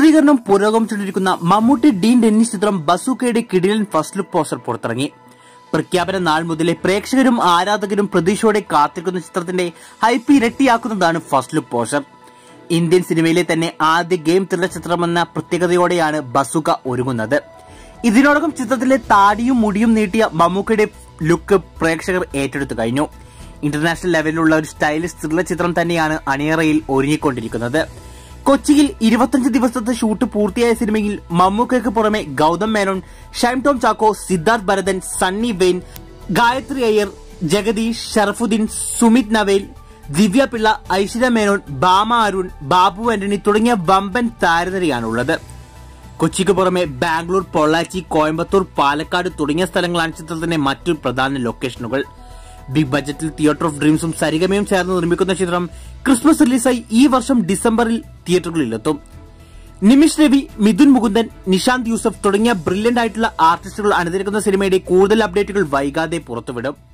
ചിത്രീകരണം പുരോഗമിച്ചുകൊണ്ടിരിക്കുന്ന മമ്മൂട്ടി ഡീൻ ഡെന്നിസ് ചിത്രം ബസൂക്കയുടെ കിടിലൻ ഫസ്റ്റ് ലുക്ക് പോസ്റ്റർ പുറത്തിറങ്ങി പ്രഖ്യാപന നാൾ മുതലേ പ്രേക്ഷകരും ആരാധകരും പ്രതീക്ഷയോടെ കാത്തിരിക്കുന്ന ചിത്രത്തിന്റെ ഹൈപ്പ് ഇരട്ടിയാക്കുന്നതാണ് ഫസ്റ്റ് ലുക്ക് പോസ്റ്റർ ഇന്ത്യൻ സിനിമയിലെ തന്നെ ആദ്യ ഗെയിം ത്രില്ലർ ചിത്രമെന്ന പ്രത്യേകതയോടെയാണ് ബസുക ഒരുങ്ങുന്നത് ഇതിനോടകം ചിത്രത്തിലെ താടിയും മുടിയും നീട്ടിയ മമ്മൂക്കയുടെ ലുക്ക് പ്രേക്ഷകർ ഏറ്റെടുത്തു കഴിഞ്ഞു ഇന്റർനാഷണൽ ലെവലിലുള്ള ഒരു സ്റ്റൈലിഷ് ത്രില്ലർ ചിത്രം തന്നെയാണ് അണിയറയിൽ ഒരുങ്ങിക്കൊണ്ടിരിക്കുന്നത് കൊച്ചിയിൽ ഇരുപത്തഞ്ച് ദിവസത്തെ ഷൂട്ട് പൂർത്തിയായ സിനിമയിൽ മമ്മൂക്കയ്ക്ക് പുറമെ ഗൗതം മേനോൻ ഷൈം ടോം ചാക്കോ സിദ്ധാർത്ഥ് ഭരതൻ സണ്ണി വെയിൻ ഗായത്രി അയ്യർ ജഗദീഷ് ഷറഫുദ്ദീൻ സുമിത് നവേൽ ദിവ്യ പിള്ള ഐശ്വര്യ മേനോൻ ബാമ അരുൺ ബാബു ആന്റണി തുടങ്ങിയ വമ്പൻ താരനിരയാണുള്ളത് കൊച്ചിക്ക് പുറമെ ബാംഗ്ലൂർ പൊള്ളാച്ചി കോയമ്പത്തൂർ പാലക്കാട് തുടങ്ങിയ സ്ഥലങ്ങളാണ് ചിത്രത്തിന്റെ മറ്റു പ്രധാന ലൊക്കേഷനുകൾ ബിഗ് ബജറ്റിൽ തിയേറ്റർ ഓഫ് ഡ്രീംസും സരിഗമയും ചേർന്ന് നിർമ്മിക്കുന്ന ചിത്രം ക്രിസ്മസ് റിലീസായി ഈ വർഷം ഡിസംബറിൽ തിയേറ്ററുകളിലെത്തും നിമിഷ് രവി മിഥുൻ മുകുന്ദൻ നിഷാന്ത് യൂസഫ് തുടങ്ങിയ ബ്രില്യന്റ് ആയിട്ടുള്ള ആർട്ടിസ്റ്റുകൾ അണിനിരക്കുന്ന സിനിമയുടെ കൂടുതൽ അപ്ഡേറ്റുകൾ വൈകാതെ പുറത്തുവിടും